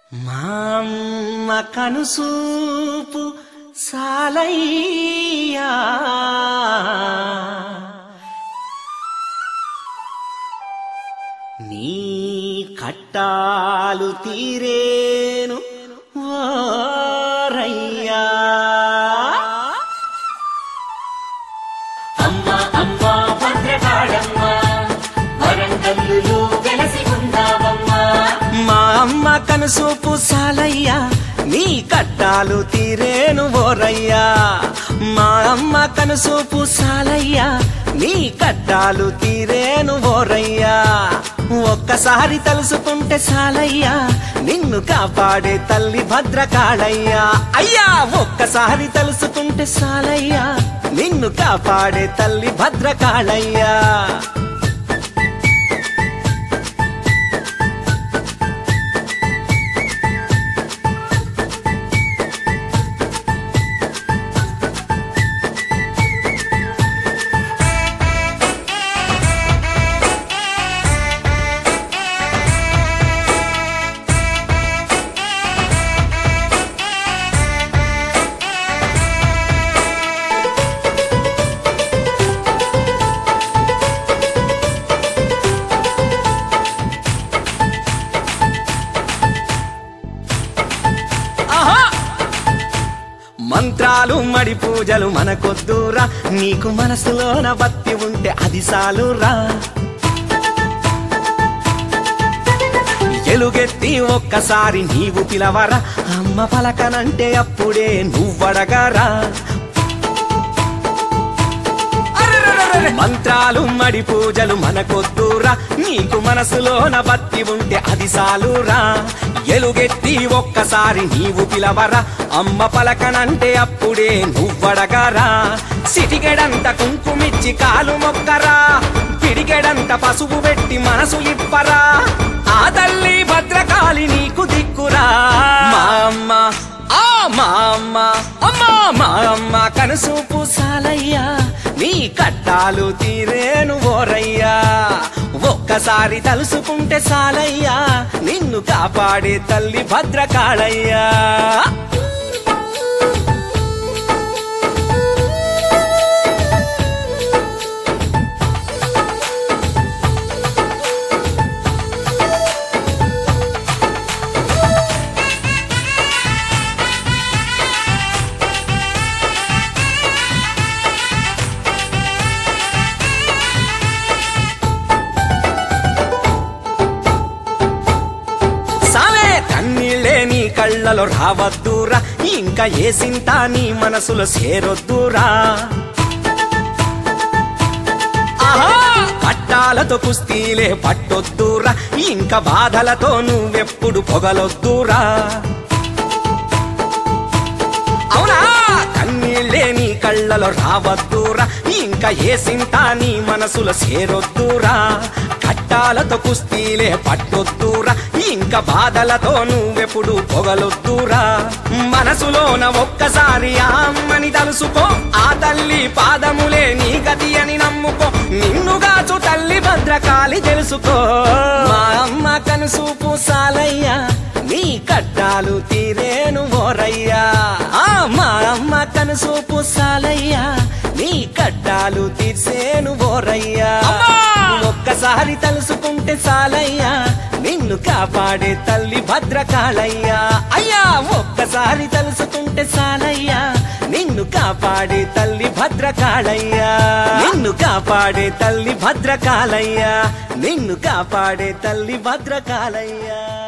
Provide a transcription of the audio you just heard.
మా అమ్మ కనుసూపు సాలయ్యా నీ కట్టాలు తీరేను ఓరయ్యా అమ్మ అమ్మ భద్రకాళమ్మ వరంగల్లులో వెలసి ఉన్నావమ్మా మా అమ్మ కనుసూపు సాలయ్యా నీ కట్టాలు తీరేను ఓరయ్యా మా అమ్మ కనుసూపు సాలయ్యా నీ కట్టాలు తీరేను ఓరయ్యా ఒక్కసారి తలుసుకుంటే సాలయ్యా నిన్ను కాపాడే తల్లి భద్రకాళయ్యా అయ్యా ఒక్కసారి తలుసుకుంటే సాలయ్యా నిన్ను కాపాడే తల్లి భద్రకాళయ్యా ఆహా! మంత్రాలు మడి పూజలు మనకొద్దురా నీకు మనసులోన భక్తి ఉంటే అది సాలురా ఎలుగెత్తి ఒక్కసారి నీవు పిలవరా అమ్మ పలకనంటే అప్పుడే నువ్వడగరా అరెరెరెరెరె! మంత్రాలు మడి పూజలు మనకొద్దురా నీకు మనసులోన భక్తి ఉంటే అది సాలురా ఎలుగెత్తి ఒక్కసారి నీవు పిలవరా అమ్మ పలకనంటే అప్పుడే నువ్వడగరా సిటిగెడంత కుంకుమిచ్చి కాలు మొక్కరా పిడిగెడంత పసుపు పెట్టి మనసు ఇప్పరా ఆ తల్లి భద్రకాళి నీకు దిక్కురా మా అమ్మ ఆ మా అమ్మ అమ్మా మా అమ్మ కనుసూపు సాలయ్యా నీ కట్టాలు తీరేను ఓరయ్యా ఒక్కసారి తలుసుకుంటే సాలయ్యా నిన్ను కాపాడే తల్లి భద్రకాళయ్యా సావే కన్నీళ్ళే నీ కళ్ళలో రావద్దురా ఇంకా ఏ సింత నీ మనసులో చేరొద్దురా ఆహా! పట్టాలతో కుస్తీలే పట్టొద్దురా ఇంకా బాధలతో నువ్వెప్పుడు పొగలొద్దురా అవునా కన్నీళ్ళే నీ కళ్ళలో రావద్దురా ఇంకా ఏ సింత నీ మనసులో చేరొద్దురా కట్టాలతో కుస్తీలే పట్టొద్దురా ఇంకా బాధలతో నువ్వెప్పుడు పొగలొద్దురా మనసులోన ఒక్కసారి ఆ అమ్మని తలుసుకో ఆ తల్లి పాదములే నీ గతి అని నమ్ముకో నిన్నుగాచు తల్లి భద్రకాళి తెలుసుకో మా అమ్మ కనుసూపు సాలయ్యా నీ కట్టాలు తీరేను ఓరయ్యా ఆ మా అమ్మ కనుసూపు సాలయ్యా నీ కట్టాలు తీర్సేను ఓరయ్యా ఒక్కసారి తలుసుకుంటే సాలయ్యా నిన్ను కాపాడే తల్లి భద్రకాళయ్యా అయ్యా ఒక్కసారి తలుసుకుంటే సాలయ్యా నిన్ను కాపాడే తల్లి భద్రకాళయ్యా నిన్ను కాపాడే తల్లి భద్రకాళయ్యా నిన్ను కాపాడే తల్లి భద్రకాళయ్యా